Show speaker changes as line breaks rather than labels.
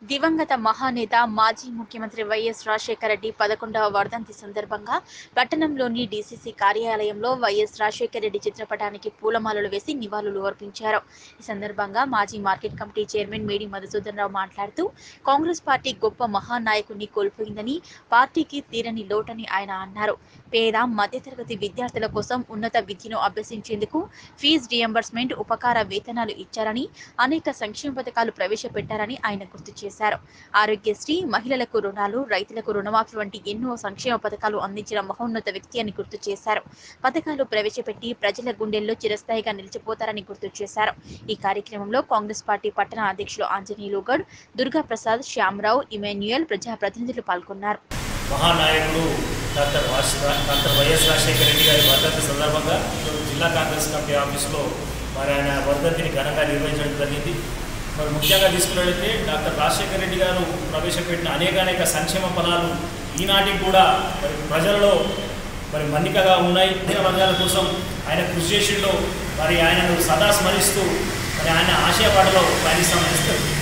దివంగత మహానేత మాజీ ముఖ్యమంత్రి వైఎస్ రాజశేఖర రెడ్డి పదకొండవ వర్ధంతి సందర్భంగా పట్టణంలోని డీసీసీ కార్యాలయంలో వైఎస్ రాజశేఖర రెడ్డి చిత్రపటానికి పూలమాలలు వేసి నివాళులు అర్పించారు ఈ సందర్భంగా మాజీ మార్కెట్ కమిటీ చైర్మన్ మేడి మధుసూదన్ రావు మాట్లాడుతూ కాంగ్రెస్ పార్టీ గొప్ప మహానాయకుడిని కోల్పోయిందని పార్టీకి తీరని లోటని ఆయన అన్నారు పేద మధ్యతరగతి విద్యార్థుల కోసం ఉన్నత విద్యను అభ్యసించేందుకు ఫీజు రియంబర్స్మెంట్ ఉపకార వేతనాలు ఇచ్చారని అనేక సంక్షేమ పథకాలు ప్రవేశపెట్టారని ఆయన గుర్తు చేశారు ఆరోగ్యశ్రీ మహిళలకు రుణాలు రైతులకు రుణమాఫీ వంటి ఎన్నో సంక్షేమ పథకాలు అందించిన మహోన్నత వ్యక్తి అని గుర్తు చేశారు పథకాలు ప్రవేశపెట్టి ప్రజల గుండెల్లో చిరస్థాయిగా నిలిచిపోతారని గుర్తు చేశారు ఈ కార్యక్రమంలో కాంగ్రెస్ పార్టీ పట్టణ అధ్యక్షులు ఆంజనేయులు గౌడ్ దుర్గా ప్రసాద్ శ్యామరావు ఇమాన్యుయల్ ప్రజాప్రతినిధులు పాల్గొన్నారు
మహానాయకుడు డాక్టర్ వాస్ డాక్టర్ వైఎస్ రాజశేఖర రెడ్డి గారి వర్ధంతి సందర్భంగా ఈరోజు జిల్లా కాంగ్రెస్ కమిటీ ఆఫీసులో మరి ఆయన వర్ధంతిని ఘనంగా నిర్వహించడం జరిగింది మరి ముఖ్యంగా తీసుకున్నట్లయితే డాక్టర్ రాజశేఖర రెడ్డి గారు ప్రవేశపెట్టిన అనేక అనేక సంక్షేమ ఫలాలు ఈనాటికి కూడా మరి ప్రజలలో మరి మన్నికగా ఉన్నాయి ఇతర వర్గాల కోసం ఆయన కృషి చేసిండో మరి ఆయనను సదా స్మరిస్తూ మరి ఆయన ఆశయపాటలో పయనిస్తామని